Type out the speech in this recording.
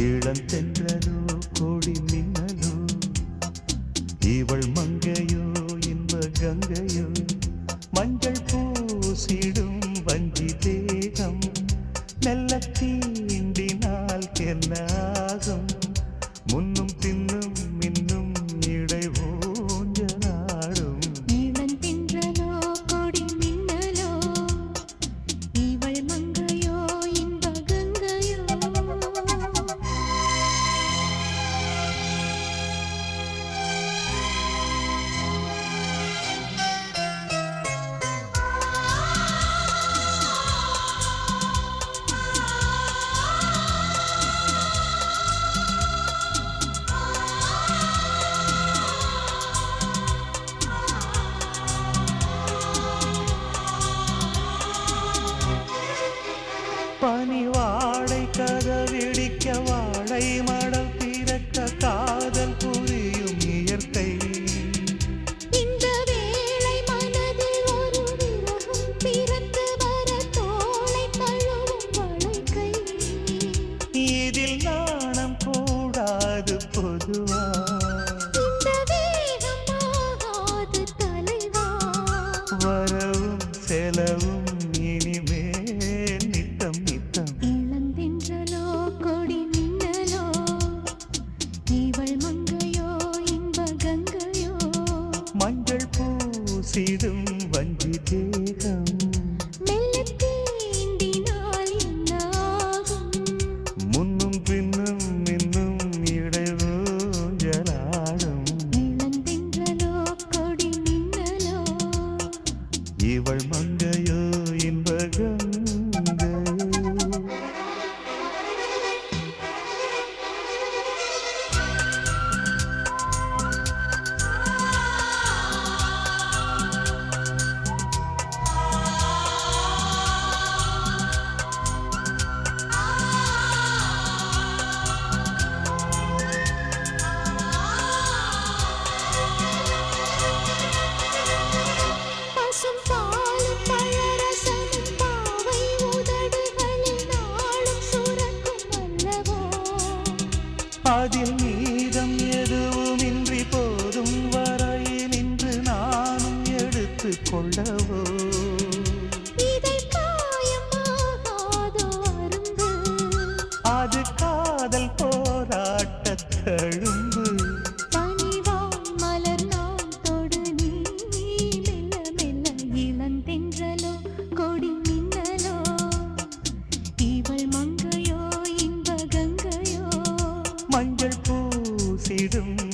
இளந்தென்றலோ கொடி மின்னலோ இவள் மங்கையோ இன்ப கங்கையோ மஞ்சள் பூசிடும் வஞ்சி தேகம் மெல்ல தீண்டினால் என்னாகும் முன்னும் பின்னும் இன்னும் இடை ஊஞ்சலாடும் இளந்தென்றலோ கொடி மின்னலோ இவள் மங்கையோ இன்ப கங்கையோ பனிவாடை கதவிடிக்க வாழை மடல் திறக்க காதல் புரியும் இயற்கை இந்த வேளை மனதில் ஒரு விரகம் பிறந்து வர தோளை தழுவும் வளைக்கை இதில் நாணம் கூடாது பொதுவா இந்த வேகம் ஆகாது தலைவா வரவும் செலவும் இனிமேல் நித்தம் நித்தம் இளந்தென்றலோ கொடி மின்னலோ இவள் மங்கையோ இன்ப கங்கையோ மஞ்சள் பூசிடும் வஞ்சி தேகம் மெல்ல தீண்டினால் என்னாகும் முன்னும் பின்னும் இன்னும் இடைவூஞ்சலாடும் இளந்தென்றலோ கொடி மின்னலோ இவள் மங்கையோ இன்ப கங்கையோ பசும் பாலும் பழரசமும் பாவை உதடுகளில் நாளும் சுரக்கும் அல்லவோ அதில் மீதம் எதுவுமின்றி போதும் வரையில் நின்று நானும் எடுத்து கொள்ளவோ இதை காயமாகாதோ அரும்பு அது காதல் போராட்ட தழும்பு பனிவான் மலர் நான் தொடு நீ மெல்ல மெல்ல இளந்தென்றலோ கொடி மின்னலோ இவள் மங்கையோ இன்ப கங்கையோ மஞ்சள் பூசிடும்